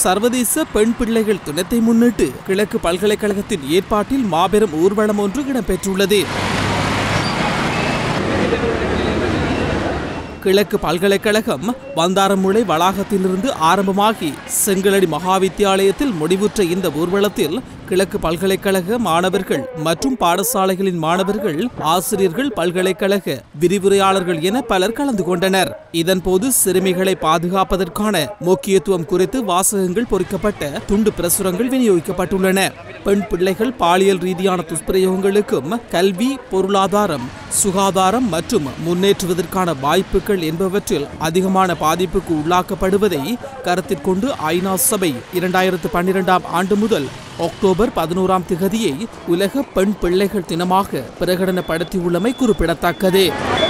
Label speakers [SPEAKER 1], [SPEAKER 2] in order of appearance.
[SPEAKER 1] சர்வதேச பெண் பிள்ளைகள் தினத்தை முன்னிட்டு கிழக்கு பல்கலைக்கழகத்தின் ஏற்பாட்டில் மாபெரும் ஊர்வலம் ஒன்று இடம்பெற்றுள்ளது கிழக்கு பல்கலைக்கழகம் வந்தாரமுளை வளாகத்திலிருந்து ஆரம்பமாகி செங்கலடி மகாவித்தியாலயத்தில் முடிவுற்ற இந்த ஊர்வலத்தில் கிழக்கு பல்கலைக்கழக மாணவர்கள் மற்றும் பாடசாலைகளின் மாணவர்கள் ஆசிரியர்கள் பல்கலைக்கழக விரிவுரையாளர்கள் என பலர் கலந்து கொண்டனர் இதன்போது சிறுமிகளை பாதுகாப்பதற்கான முக்கியத்துவம் குறித்து வாசகங்கள் பொறிக்கப்பட்ட துண்டு பிரசுரங்கள் விநியோகிக்கப்பட்டுள்ளன பெண் பிள்ளைகள் பாலியல் ரீதியான துஷ்பிரயோகங்களுக்கும் கல்வி பொருளாதாரம் சுகாதாரம் மற்றும் முன்னேற்றுவதற்கான வாய்ப்புகள் என்பவற்றில் அதிகமான பாதிப்புக்கு உள்ளாக்கப்படுவதை கருத்தில் கொண்டு ஐநா சபை இரண்டாயிரத்து பன்னிரெண்டாம் ஆண்டு முதல் அக்டோபர் பதினோராம் திகதியை உலக பெண் பிள்ளைகள் தினமாக பிரகடனப்படுத்தியுள்ளமை குறிப்பிடத்தக்கது